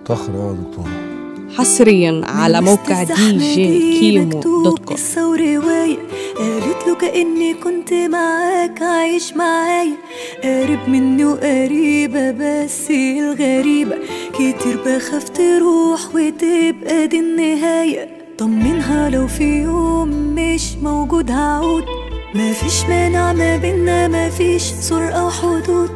متأخر أوي يا دكتور حصريا على موقع دي جي كيمو دوت كوم قصة ورواية قالت له كأني كنت معاك عايش معايا قريب مني وقريبة بس الغريبة كتير بخاف تروح وتبقى دي النهاية طمنها لو في يوم مش موجود هعود مفيش مانع ما بينا مفيش سور أو حدود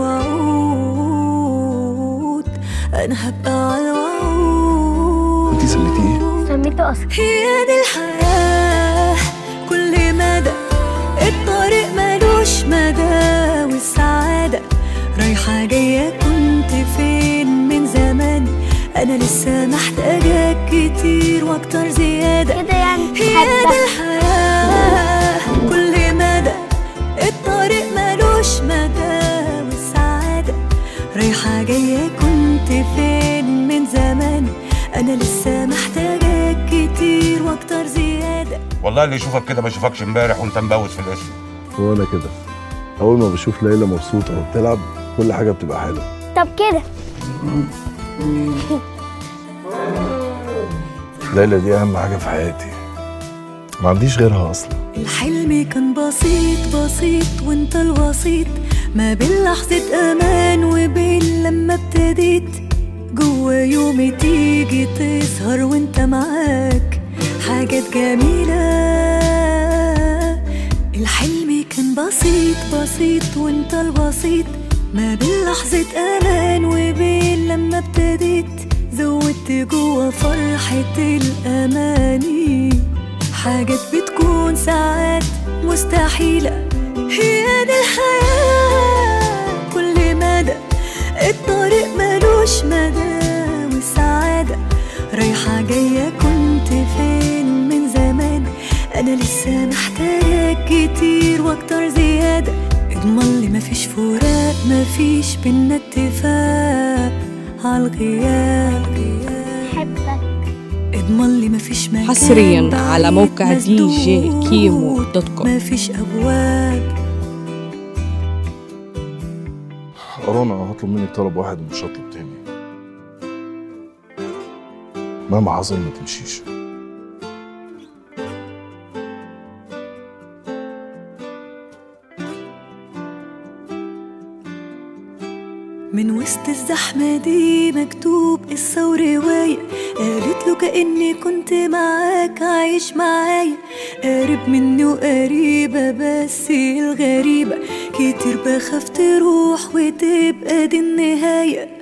والوعود أنا هبقى على الوعود انتي سميتيه ايه؟ سميته أصلا هي دي الحياة كل مدى الطريق ملوش مدى والسعادة رايحة جاية كنت فين من زمان أنا لسه محتاجاك كتير وأكتر زيادة كده يعني هي دي حبة الحياة كل مدى الطريق ملوش مدى والسعادة رايحة جاية كنت فين من زمان أنا لسه محتاجاك كتير وأكتر زيادة والله اللي يشوفك كده ما يشوفكش امبارح وانت مبوس في الاسم وأنا كده أول ما بشوف ليلى مبسوطة وبتلعب كل حاجة بتبقى حلوة طب كده ليلى دي أهم حاجة في حياتي ما عنديش غيرها أصلا الحلم كان بسيط بسيط وانت الوسيط ما بين لحظة أمان وبين لما ابتديت جوا يومي تيجي تظهر وانت معاك حاجات جميلة الحلم كان بسيط بسيط وانت البسيط ما بين لحظة أمان وبين لما ابتديت زودت جوا فرحة الأماني حاجات بتكون ساعات مستحيلة هي دي الحياة كل مدى الطريق ملوش مدى والسعادة رايحة جاية كنت فين من زمان أنا لسه محتاجاك كتير وأكتر زيادة اضمن لي مفيش فراق مفيش بينا اتفاق عالغياب حبك اضمن لي مفيش مكان حصرياً على بعيد موقع دي جي مسدود، كيمو دوت كوم. مفيش ابواب رنا هطلب منك طلب واحد ومش هطلب تاني مهما حصل ما تمشيش من وسط الزحمة دي مكتوب قصة ورواية قالت له كأني كنت معاك عايش معايا قريب مني وقريبة بس الغريبة كتير بخاف تروح وتبقى دي النهاية